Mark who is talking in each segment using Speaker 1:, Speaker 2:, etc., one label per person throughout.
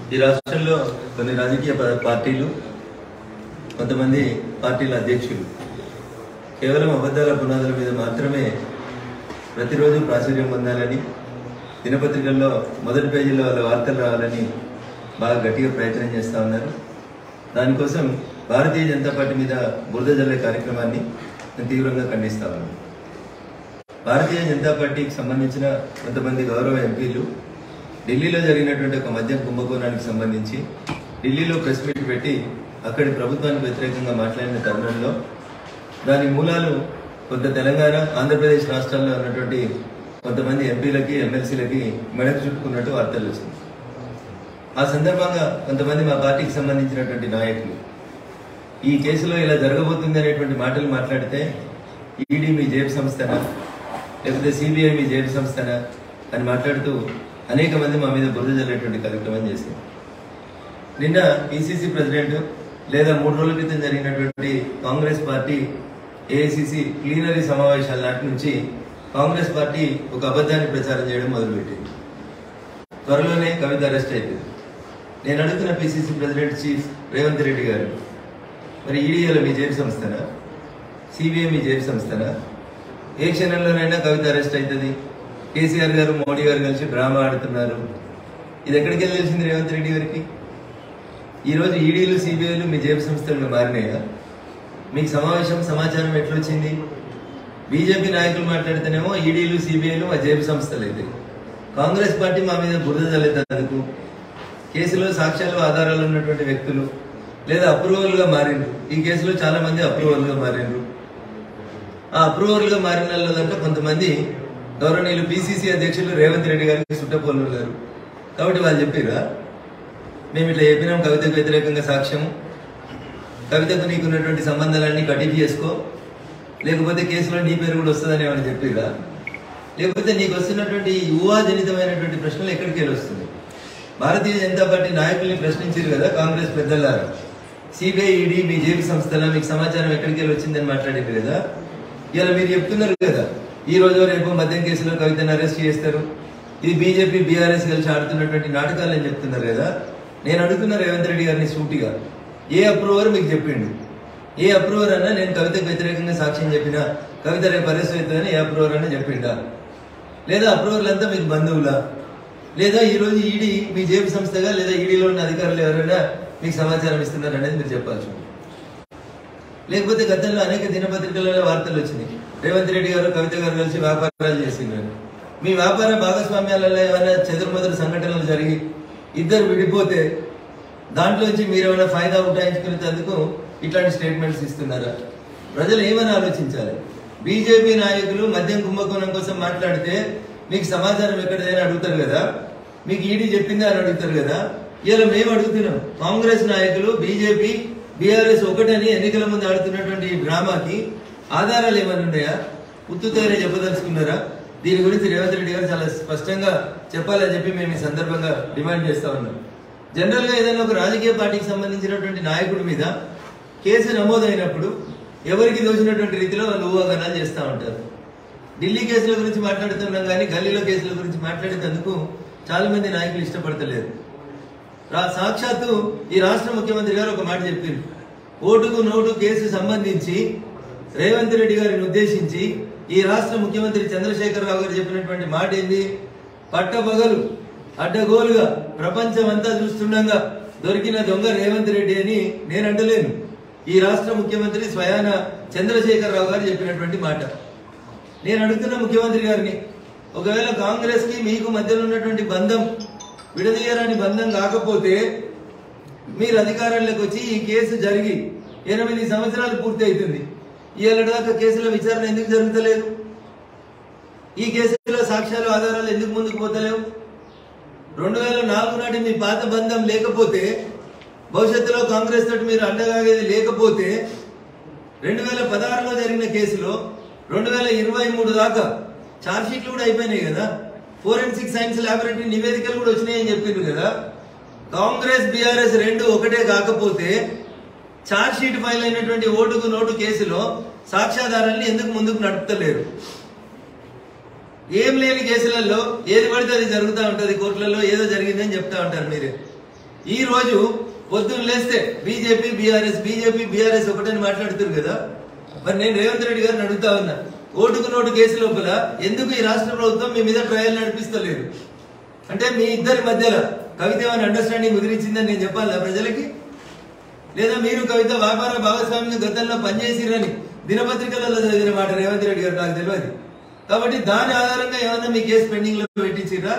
Speaker 1: ఈ రాష్ట్రంలో కొన్ని రాజకీయ ప- పార్టీలు కొంతమంది పార్టీల అధ్యక్షులు కేవలం అబద్ధాల పునాదుల మీద మాత్రమే ప్రతిరోజు ప్రాచుర్యం పొందాలని దినపత్రికల్లో మొదటి పేజీలో వాళ్ళ వార్తలు రావాలని బాగా గట్టిగా ప్రయత్నం చేస్తూ ఉన్నారు దానికోసం భారతీయ జనతా పార్టీ మీద బురద జల్లే కార్యక్రమాన్ని నేను తీవ్రంగా ఖండిస్తా ఉన్నాను భారతీయ జనతా పార్టీకి సంబంధించిన కొంతమంది గౌరవ ఎంపీలు ఢిల్లీలో జరిగినటువంటి ఒక మద్యం కుంభకోణానికి సంబంధించి ఢిల్లీలో ప్రెస్ మీట్ పెట్టి అక్కడి ప్రభుత్వానికి వ్యతిరేకంగా మాట్లాడిన తరుణంలో దాని మూలాలు కొంత తెలంగాణ ఆంధ్రప్రదేశ్ రాష్ట్రాల్లో ఉన్నటువంటి కొంతమంది ఎంపీలకి ఎమ్మెల్సీలకి మెడకు చుట్టుకున్నట్టు వార్తలు వచ్చింది ఆ సందర్భంగా కొంతమంది మా పార్టీకి సంబంధించినటువంటి నాయకులు ఈ కేసులో ఇలా జరగబోతుంది అనేటువంటి మాటలు మాట్లాడితే ఈడీ మీ జేబు సంస్థనా లేకపోతే సిబిఐ మీ జేబు సంస్థనా అని మాట్లాడుతూ అనేక మంది మా మీద బురద జల్లేటువంటి కార్యక్రమం చేశారు నిన్న పిసిసి ప్రెసిడెంట్ లేదా మూడు రోజుల క్రితం జరిగినటువంటి కాంగ్రెస్ పార్టీ ఏఐసిసి ప్లీనరీ సమావేశాల నాటి నుంచి కాంగ్రెస్ పార్టీ ఒక అబద్ధాన్ని ప్రచారం చేయడం మొదలుపెట్టింది త్వరలోనే కవిత అరెస్ట్ అయిపోయింది నేను అడుగుతున్న PCC president chief Revanth Reddy garu మరి ఈడీఏలో మీ జేబు సంస్థనా సిబిఐ మీ జేబు సంస్థనా ఏ క్షణంలోనైనా కవిత అరెస్ట్ అవుతుంది కేసీఆర్ గారు మోడీ గారు కలిసి డ్రామా ఆడుతున్నారు ఇది ఎక్కడికి వెళ్ళి తెలిసింది రేవంత్ రెడ్డి గారికి ఈరోజు ఈడీలు సిబిఐలు మీ జేబు సంస్థలుగా మారినాయా మీకు సమావేశం సమాచారం ఎట్లొచ్చింది బీజేపీ నాయకులు మాట్లాడితేనేమో ఈడీలు సిబిఐలు మా జేబు సంస్థలు అయితే కాంగ్రెస్ పార్టీ మా మీద బురద జల్లేందుకు కేసులో సాక్ష్యాలు ఆధారాలు ఉన్నటువంటి వ్యక్తులు లేదా అప్రూవల్ గా మారిండ్రు ఈ కేసులో చాలా మంది అప్రూవల్ గా మారిండ్రు ఆ అప్రూవల్ గా మారిన వాళ్ళ దాంట్లో కొంతమంది గౌరవనీయులు పిసిసి అధ్యక్షులు రేవంత్ రెడ్డి గారికి సుట్టపోలు గారు కాబట్టి వాళ్ళు చెప్పిరా మేము ఇట్లా చెప్పినాం కవితకు వ్యతిరేకంగా సాక్ష్యము కవితకు నీకున్నటువంటి సంబంధాలన్నీ కటిఫ్ చేసుకో లేకపోతే కేసులో నీ పేరు కూడా వస్తుందని ఏమైనా చెప్పిరా లేకపోతే నీకు వస్తున్నటువంటి ఈ ఊహాజనితమైనటువంటి ప్రశ్నలు ఎక్కడికి వెళ్ళి వస్తుంది భారతీయ జనతా పార్టీ నాయకుల్ని ప్రశ్నించారు కదా కాంగ్రెస్ పెద్దలారా సిబిఐ ఈడీ మీ జేబీ సంస్థల మీకు సమాచారం ఎక్కడికి వెళ్ళి వచ్చిందని మాట్లాడింది కదా ఇలా మీరు చెప్తున్నారు కదా ఈ రోజు రేపు మద్యం కేసులో కవితను అరెస్ట్ చేస్తారు ఇది బీజేపీ బీఆర్ఎస్ కలిసి ఆడుతున్నటువంటి నాటకాలు అని చెప్తున్నారు కదా నేను అడుగుతున్న రేవంత్ రెడ్డి గారిని సూటిగా ఏ అప్రూవర్ మీకు చెప్పిండు ఏ అప్రూవర్ అన్నా నేను కవితకు వ్యతిరేకంగా సాక్ష్యం చెప్పినా కవిత రేపు అరెస్ట్ అవుతుందని ఏ అప్రూవర్ అన్నా చెప్పిండా లేదా అప్రూవర్లు అంతా మీకు బంధువులా లేదా ఈ రోజు ఈడీ మీ జేబు సంస్థగా లేదా ఈడీలో ఉన్న అధికారులు ఎవరైనా మీకు సమాచారం ఇస్తున్నారు అనేది మీరు చెప్పాల్సి ఉంది. లేకపోతే గతంలో అనేక దినపత్రికలలో వార్తలు వచ్చినాయి రేవంత్ రెడ్డి గారు కవిత గారు కలిసి వ్యాపారాలు చేసిండ్రు మీ వ్యాపార భాగస్వామ్యాలలో ఏమైనా చెదురుమదురు సంఘటనలు జరిగి ఇద్దరు విడిపోతే దాంట్లోంచి మీరు ఏమైనా ఫాయిదా ఉటాయించుకునేందుకు ఇట్లాంటి స్టేట్మెంట్స్ ఇస్తున్నారా ప్రజలు ఏమని ఆలోచించాలి బీజేపీ నాయకులు మద్యం కుంభకోణం కోసం మాట్లాడితే మీకు సమాచారం ఎక్కడైనా అడుగుతారు కదా మీకు ఈడీ చెప్పిందా అని అడుగుతారు కదా ఇలా మేము అడుగుతున్నాం కాంగ్రెస్ నాయకులు బీజేపీ బీఆర్ఎస్ ఒకటని ఎన్నికల ముందు ఆడుతున్నటువంటి ఈ డ్రామాకి ఆధారాలు ఏమైనా ఉన్నాయా ఉత్తుతోనే చెప్పదలుచుకున్నారా దీని గురించి రేవంత్ రెడ్డి గారు చాలా స్పష్టంగా చెప్పాలని చెప్పి మేము ఈ సందర్భంగా డిమాండ్ చేస్తా ఉన్నాం జనరల్ గా ఏదైనా ఒక రాజకీయ పార్టీకి సంబంధించినటువంటి నాయకుడి మీద కేసు నమోదైనప్పుడు ఎవరికి దోచినటువంటి రీతిలో వాళ్ళు ఊహాగానాలు చేస్తూ ఉంటారు ఢిల్లీ కేసుల గురించి మాట్లాడుతున్నాం కానీ గల్లీలో కేసుల గురించి మాట్లాడేందుకు చాలా మంది నాయకులు ఇష్టపడతలేరు రా- సాక్షాత్తు ఈ రాష్ట్ర ముఖ్యమంత్రి గారు ఒక మాట చెప్పారు ఓటుకు నోటు కేసు సంబంధించి రేవంత్ రెడ్డి గారిని ఉద్దేశించి ఈ రాష్ట్ర ముఖ్యమంత్రి చంద్రశేఖర్ రావు గారు చెప్పినటువంటి మాట ఏంది పట్టపగలు అడ్డగోలుగా ప్రపంచం అంతా చూస్తుండగా దొరికిన దొంగ రేవంత్ రెడ్డి అని నేను అంటలేను ఈ రాష్ట్ర ముఖ్యమంత్రి స్వయాన చంద్రశేఖర్ రావు గారు చెప్పినటువంటి మాట నేను అడుగుతున్న ముఖ్యమంత్రి గారిని ఒకవేళ కాంగ్రెస్ కి మీకు మధ్యలో ఉన్నటువంటి బంధం విడదీయరాని బంధం కాకపోతే మీరు అధికారంలోకి వచ్చి ఈ కేసు జరిగి ఎనిమిది సంవత్సరాలు పూర్తి అవుతుంది ఇవాళ దాకా కేసుల విచారణ ఎందుకు జరుగుతలేదు ఈ కేసులో సాక్ష్యాలు ఆధారాలు ఎందుకు ముందుకు పోతలేవు రెండు వేల నాలుగు నాటి మీ పాత బంధం లేకపోతే భవిష్యత్తులో కాంగ్రెస్ తోటి మీరు అండగాగేది లేకపోతే రెండు వేల పదహారులో జరిగిన కేసులో రెండు వేల ఇరవై మూడు దాకా ఛార్జ్ షీట్లు కూడా అయిపోయినాయి కదా ఫోరెన్సిక్ సైన్స్ ల్యాబొరేటరీ నివేదికలు కూడా వచ్చినాయని చెప్పిండ్రు కదా కాంగ్రెస్ బీఆర్ఎస్ రెండు ఒకటే కాకపోతే ఛార్జ్ షీట్ ఫైల్ అయినటువంటి ఓటుకు నోటు కేసులో సాక్ష్యాధారాన్ని ఎందుకు ముందుకు నడుపుతలేరు ఏం లేని కేసులలో ఏది పడితే అది జరుగుతూ ఉంటది కోర్టులలో ఏదో జరిగిందని చెప్తా ఉంటారు మీరే ఈ రోజు పొద్దున్న లేస్తే బీజేపీ బీఆర్ఎస్ బీజేపీ బీఆర్ఎస్ ఒకటని మాట్లాడుతున్నారు కదా మరి నేను రేవంత్ రెడ్డి గారిని అడుగుతా ఉన్నా ఓటుకు నోటు కేసు లోపల ఎందుకు ఈ రాష్ట్ర ప్రభుత్వం మీ మీద ట్రయల్ నడిపిస్తలేదు అంటే మీ ఇద్దరి మధ్యలో కవిత ఏమైనా అండర్స్టాండింగ్ కుదిరించిందని నేను చెప్పాలా ప్రజలకి లేదా మీరు కవిత వ్యాపార భాగస్వామ్యం గతంలో పనిచేసిరని దినపత్రికలలో చదివిన మాట రేవంత్ రెడ్డి గారు నాకు తెలియదు కాబట్టి దాని ఆధారంగా ఏమన్నా మీ కేసు పెండింగ్ లో పెట్టించిరా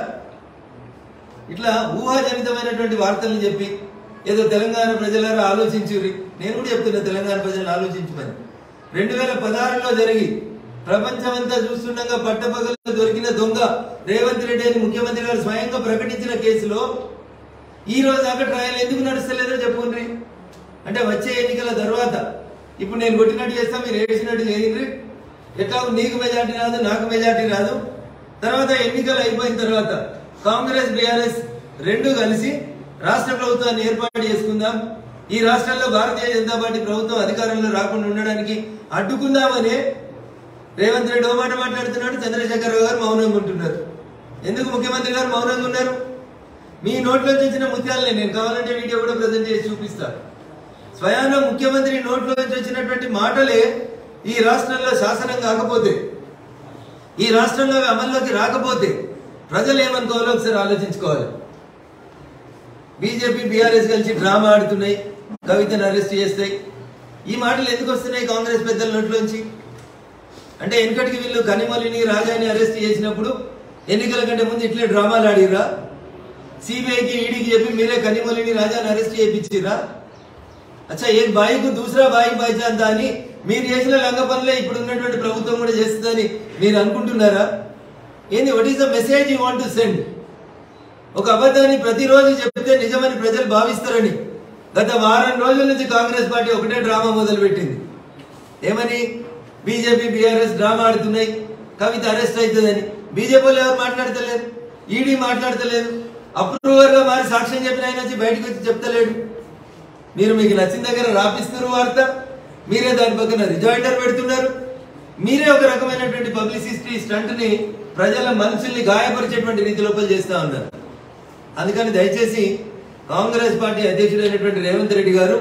Speaker 1: ఇట్లా ఊహాజనితమైనటువంటి వార్తలను చెప్పి ఏదో తెలంగాణ ప్రజలారా ఆలోచించురి నేను కూడా చెప్తున్నా తెలంగాణ ప్రజలను ఆలోచించమని రెండు వేల పదహారులో జరిగి ప్రపంచమంతా చూస్తుండగా పట్టపగలు దొరికిన దొంగ రేవంత్ రెడ్డి అని ముఖ్యమంత్రి గారు స్వయంగా ప్రకటించిన కేసులో ఈ రోజు దాకా ట్రయల్ ఎందుకు నడుస్తలేదో చెప్పుండ్రి అంటే వచ్చే ఎన్నికల తర్వాత ఇప్పుడు నేను కొట్టినట్టు చేస్తా మీరు ఏడిచినట్టు చేయండి ఎట్లా నీకు మెజార్టీ రాదు నాకు మెజార్టీ రాదు తర్వాత ఎన్నికలు అయిపోయిన తర్వాత కాంగ్రెస్ బీఆర్ఎస్ రెండు కలిసి రాష్ట్ర ప్రభుత్వాన్ని ఏర్పాటు చేసుకుందాం ఈ రాష్ట్రంలో భారతీయ జనతా పార్టీ ప్రభుత్వం అధికారంలో రాకుండా ఉండడానికి అడ్డుకుందామని రేవంత్ రెడ్డి ఓ మాట మాట్లాడుతున్నాడు చంద్రశేఖరరావు గారు మౌనంగా ఉంటున్నారు ఎందుకు ముఖ్యమంత్రి గారు మౌనంగా ఉన్నారు మీ నోట్లోంచి వచ్చిన ముత్యాలని నేను కావాలంటే వీడియో కూడా ప్రజెంట్ చేసి చూపిస్తాను స్వయాన ముఖ్యమంత్రి నోట్లోంచి వచ్చినటువంటి మాటలే ఈ రాష్ట్రంలో శాసనం కాకపోతే ఈ రాష్ట్రంలో అవి అమల్లోకి రాకపోతే ప్రజలు ఏమనుకోవాలో ఒకసారి ఆలోచించుకోవాలి బీజేపీ బీఆర్ఎస్ కలిసి డ్రామా ఆడుతున్నాయి కవితను అరెస్ట్ చేస్తాయి ఈ మాటలు ఎందుకు వస్తున్నాయి కాంగ్రెస్ పెద్దల నోట్లోంచి అంటే వెనకటికి వీళ్ళు కనిమలిని రాజాని అరెస్ట్ చేసినప్పుడు ఎన్నికల కంటే ముందు ఇట్లే డ్రామాలు ఆడిరా సిబిఐకి ఈడీకి చెప్పి మీరే కనిమలిని రాజాని అరెస్ట్ చేయించిరా అచ్చా ఏ బాయికు దూసరా బాయి బాయిచాంతా అని మీరు చేసిన లంగ పనులే ఇప్పుడు ఉన్నటువంటి ప్రభుత్వం కూడా చేస్తుందని మీరు అనుకుంటున్నారా ఏంది what is the message you want to send ఒక అబద్ధాన్ని ప్రతిరోజు చెప్తే నిజమని ప్రజలు భావిస్తారని గత వారం రోజుల నుంచి కాంగ్రెస్ పార్టీ ఒకటే డ్రామా మొదలుపెట్టింది ఏమని బీజేపీ బీఆర్ఎస్ డ్రామా ఆడుతున్నాయి కవిత అరెస్ట్ అవుతుందని బీజేపీలో ఎవరు మాట్లాడతలేరు ఈడీ మాట్లాడతలేదు అప్రూవర్ గా మారి సాక్ష్యం చెప్పిన ఆయన వచ్చి బయటకు వచ్చి చెప్తలేడు మీరు మీకు నచ్చిన దగ్గర రాపిస్తున్నారు వార్త మీరే దాని పక్కన రిజాయిడర్ పెడుతున్నారు మీరే ఒక రకమైనటువంటి పబ్లిసిటీ స్టంట్ ని ప్రజల మనసుల్ని గాయపరిచేటువంటి రీతి లోపల చేస్తా ఉన్నారు అందుకని దయచేసి కాంగ్రెస్ పార్టీ అధ్యక్షుడైనటువంటి రేవంత్ రెడ్డి గారు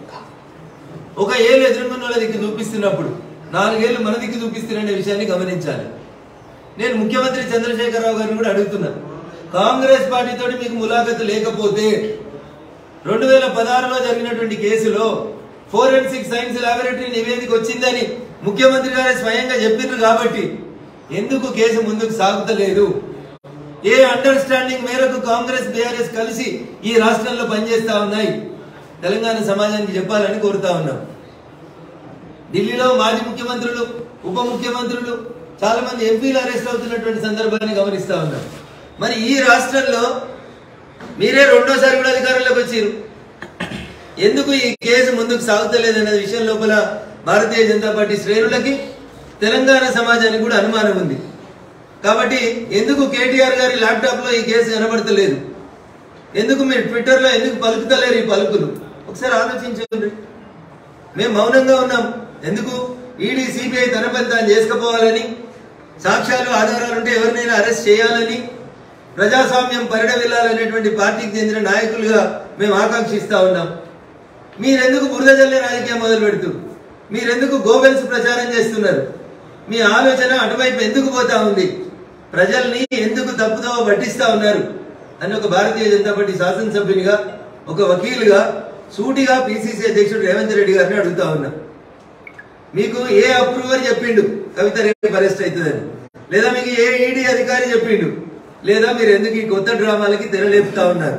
Speaker 1: ఒక ఏళ్ళు ఎదుర్కొన్న వాళ్ళ దిక్కు చూపిస్తున్నప్పుడు నాలుగేళ్లు మన దిక్కు చూపిస్తున్న విషయాన్ని గమనించాలి నేను ముఖ్యమంత్రి చంద్రశేఖరరావు గారిని కూడా అడుగుతున్నాను కాంగ్రెస్ పార్టీతోటి మీకు ములాఖతు లేకపోతే రెండు వేల పదహారులో జరిగినటువంటి కేసులో ఫోరెన్సిక్ సైన్స్ లాబొరేటరీ నివేదిక వచ్చిందని ముఖ్యమంత్రి గారే స్వయంగా చెప్పిండ్రు కాబట్టి ఎందుకు కేసు ముందుకు సాగుతలేదు ఏ అండర్స్టాండింగ్ మేరకు కాంగ్రెస్ బీఆర్ఎస్ కలిసి ఈ రాష్ట్రంలో పనిచేస్తా ఉన్నాయి తెలంగాణ సమాజానికి చెప్పాలని కోరుతా ఉన్నాం ఢిల్లీలో మాజీ ముఖ్యమంత్రులు ఉప ముఖ్యమంత్రులు చాలా మంది ఎంపీలు అరెస్ట్ అవుతున్నటువంటి సందర్భాన్ని గమనిస్తా ఉన్నాం మరి ఈ రాష్ట్రంలో మీరే రెండోసారి కూడా అధికారంలోకి వచ్చారు ఎందుకు ఈ కేసు ముందుకు సాగుతలేదు అనే విషయం లోపల భారతీయ జనతా పార్టీ శ్రేణులకి తెలంగాణ సమాజానికి కూడా అనుమానం ఉంది కాబట్టి ఎందుకు కేటీఆర్ గారి ల్యాప్టాప్ లో ఈ కేసు కనబడతలేదు ఎందుకు మీరు ట్విట్టర్ లో ఎందుకు పలుకుతలేరు ఈ పలుకులు ఒకసారి ఆలోచించండి మేము మౌనంగా ఉన్నాం ఎందుకు ఈడీ సిబిఐ తన పని తాను చేసుకుపోవాలని సాక్ష్యాలు ఆధారాలు ఉంటే ఎవరినైనా అరెస్ట్ చేయాలని ప్రజాస్వామ్యం పరిడ వెళ్ళాలనేటువంటి పార్టీకి చెందిన నాయకులుగా మేము ఆకాంక్షిస్తా ఉన్నాం మీరెందుకు బురద జల్లే రాజకీయం మొదలు పెడుతూ మీరెందుకు గోబెల్స్ ప్రచారం చేస్తున్నారు మీ ఆలోచన అటువైపు ఎందుకు పోతా ఉంది ప్రజల్ని ఎందుకు తప్పుదోవ పట్టిస్తా ఉన్నారు అని ఒక భారతీయ జనతా పార్టీ శాసనసభ్యునిగా ఒక వకీలుగా సూటిగా పిసిసి అధ్యక్షుడు రేవంత్ రెడ్డి గారిని అడుగుతా ఉన్నా మీకు ఏ అప్రూవర్ చెప్పిండు కవిత రేపు అరెస్ట్ అవుతుందని లేదా మీకు ఏ ఈడీ అధికారి చెప్పిండు లేదా మీరు ఎందుకు ఈ కొత్త డ్రామాలకి తెరలేపుతా ఉన్నారు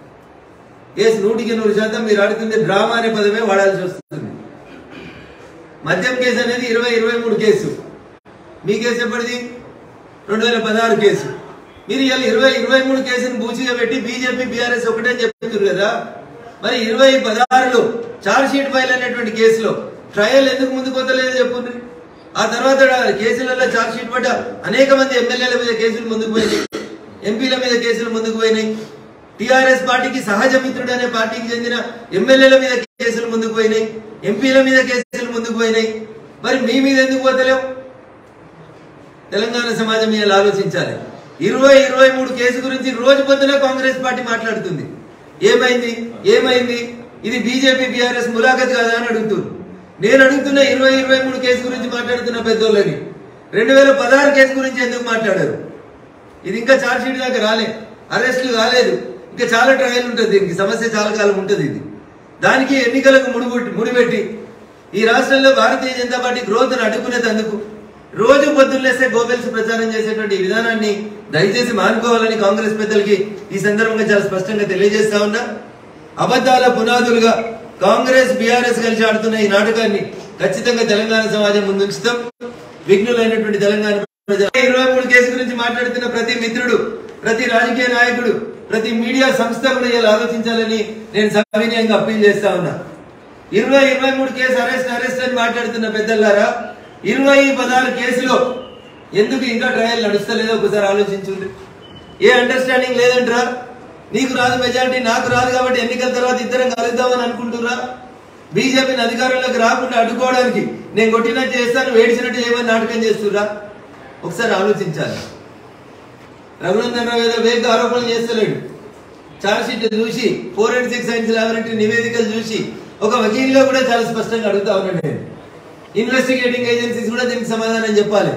Speaker 1: ఏ నూటికి నూరు శాతం మీరు ఆడుతుంది డ్రామా అనే పదమే వాడాల్సి వస్తుంది మద్యం కేసు అనేది ఇరవై ఇరవై మూడు కేసు మీ కేసు ఎప్పటిది రెండు వేల పదహారు కేసు మీరు ఇవాళ ఇరవై ఇరవై మూడు కేసును బూచిగా పెట్టి బీజేపీ బీఆర్ఎస్ ఒకటే చెప్తున్నారు కదా మరి ఇరవై పదహారులో చార్జ్ షీట్ ఫైల్ అనేటువంటి కేసులో ట్రయల్ ఎందుకు ముందుకు వద్దలేదు చెప్పుండ్రి ఆ తర్వాత కేసులలో చార్జ్ షీట్ పడ్డ అనేక మంది ఎమ్మెల్యేల మీద కేసులు ముందుకు పోయినాయి ఎంపీల మీద కేసులు ముందుకు పోయినాయి టిఆర్ఎస్ పార్టీకి సహజ మిత్రుడు అనే పార్టీకి చెందిన ఎమ్మెల్యేల మీద కేసులు ముందుకు పోయినాయి ఎంపీల మీద కేసులు ముందుకు పోయినాయి మరి మీ మీద ఎందుకు పోతలేవు తెలంగాణ సమాజం మీద ఆలోచించాలి ఇరవై ఇరవై మూడు కేసు గురించి రోజు పొద్దున కాంగ్రెస్ పార్టీ మాట్లాడుతుంది ఏమైంది ఏమైంది ఇది బీజేపీ బీఆర్ఎస్ ములాఖత్ కాదా అని అడుగుతున్నారు నేను అడుగుతున్న ఇరవై ఇరవై మూడు కేసు గురించి మాట్లాడుతున్న పెద్దోళ్ళని రెండు వేల పదహారు కేసు గురించి ఎందుకు మాట్లాడారు ఇది ఇంకా చార్జ్ షీట్ దాకా రాలే అరెస్టులు కాలేదు ఇంకా చాలా ట్రయల్ ఉంటుంది దీనికి సమస్య చాలా కాలం ఉంటుంది ఇది దానికి ఎన్నికలకు ముడిపెట్టి ముడిపెట్టి ఈ రాష్ట్రంలో భారతీయ జనతా పార్టీ గ్రోత్ అడ్డుకునేందుకు రోజు పొద్దున్నేస్తే గోబెల్స్ ప్రచారం చేసేటువంటి ఈ విధానాన్ని దయచేసి మానుకోవాలని కాంగ్రెస్ పెద్దలకి ఈ సందర్భంగా చాలా స్పష్టంగా తెలియజేస్తా ఉన్నా అబద్ధాల పునాదులుగా కాంగ్రెస్ బీఆర్ఎస్ కలిసి ఆడుతున్న ఈ నాటకాన్ని ఖచ్చితంగా తెలంగాణ సమాజం ముందుంచుతాం విఘ్నులైనటువంటి తెలంగాణ ప్రజలు ఇరవై మూడు కేసు గురించి మాట్లాడుతున్న ప్రతి మిత్రుడు ప్రతి రాజకీయ నాయకుడు ప్రతి మీడియా సంస్థ కూడా ఇలా ఆలోచించాలని నేను సవినయంగా అప్పీల్ చేస్తా ఉన్నా ఇరవై ఇరవై మూడు కేసు అరెస్ట్ అరెస్ట్ అని మాట్లాడుతున్న పెద్దలారా ఇరవై పదహారు కేసులో ఎందుకు ఇంకా ట్రయల్ నడుస్తలేదో ఒకసారి ఆలోచించుండ్రి ఏ అండర్స్టాండింగ్ లేదంటరా నీకు రాదు మెజారిటీ నాకు రాదు కాబట్టి ఎన్నికల తర్వాత ఇద్దరం కలుద్దామని అనుకుంటురా బీజేపీని అధికారంలోకి రాకుండా అడ్డుకోవడానికి నేను కొట్టినట్టు చేస్తాను వేడిచినట్టు చేయమని నాటకం చేస్తురా ఒకసారి ఆలోచించాలి రఘునందన్ రావు ఏదో వేగ ఆరోపణలు చేస్తలేడు ఛార్జ్ షీట్ చూసి ఫోరెన్సిక్ సైన్స్ లాబొరేటరీ నివేదికలు చూసి ఒక వకీల్గా కూడా చాలా స్పష్టంగా అడుగుతా ఉన్నాను నేను ఇన్వెస్టిగేటింగ్ ఏజెన్సీస్ కూడా దీనికి సమాధానం చెప్పాలి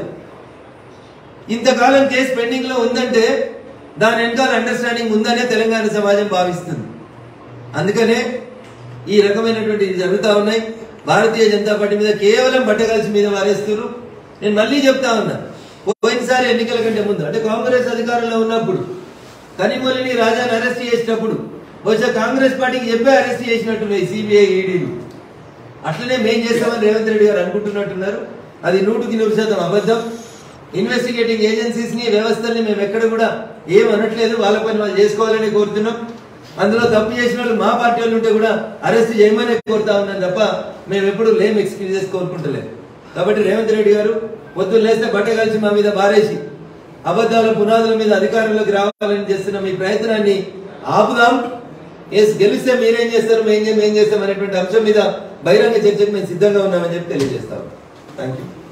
Speaker 1: ఇంతకాలం కేసు పెండింగ్ లో ఉందంటే దాని వెనకాల అండర్స్టాండింగ్ ఉందనే తెలంగాణ సమాజం భావిస్తుంది అందుకనే ఈ రకమైనటువంటి ఇది జరుగుతా ఉన్నాయి భారతీయ జనతా పార్టీ మీద కేవలం బట్టగలిసి మీద వారేస్తున్నారు నేను మళ్ళీ చెప్తా ఉన్నా పోయినసారి ఎన్నికల కంటే ముందు అంటే కాంగ్రెస్ అధికారంలో ఉన్నప్పుడు కనిమొలిని రాజాని అరెస్ట్ చేసినప్పుడు బహుశా కాంగ్రెస్ పార్టీకి చెప్పే అరెస్ట్ చేసినట్టున్నాయి సిబిఐ ఈడీలు అట్లనే మేం చేస్తామని రేవంత్ రెడ్డి గారు అనుకుంటున్నట్టున్నారు అది నూటికి నూరు శాతం అబద్ధం ఇన్వెస్టిగేటింగ్ ఏజెన్సీస్ ని వ్యవస్థల్ని మేము ఎక్కడ కూడా ఏం అనట్లేదు వాళ్ళ పని వాళ్ళు చేసుకోవాలని కోరుతున్నాం అందులో తప్పు చేసిన వాళ్ళు మా పార్టీ వాళ్ళు ఉంటే కూడా అరెస్ట్ చేయమని కోరుతా ఉన్నాం తప్ప మేము ఎప్పుడు లేం ఎక్స్క్యూజెస్ కోరుకుంటలేదు కాబట్టి రేవంత్ రెడ్డి గారు పొద్దున్న లేస్తే బట్ట కలిసి మా మీద బారేసి అబద్ధాల పునాదుల మీద అధికారంలోకి రావాలని చేస్తున్న మీ ప్రయత్నాన్ని ఆపుదాం ఎస్ గెలిస్తే మీరేం చేస్తారు మేం చే- మేం చేస్తాం అనేటువంటి అంశం మీద బహిరంగ చర్చకు మేము సిద్ధంగా ఉన్నామని చెప్పి తెలియజేస్తాం థ్యాంక్ యూ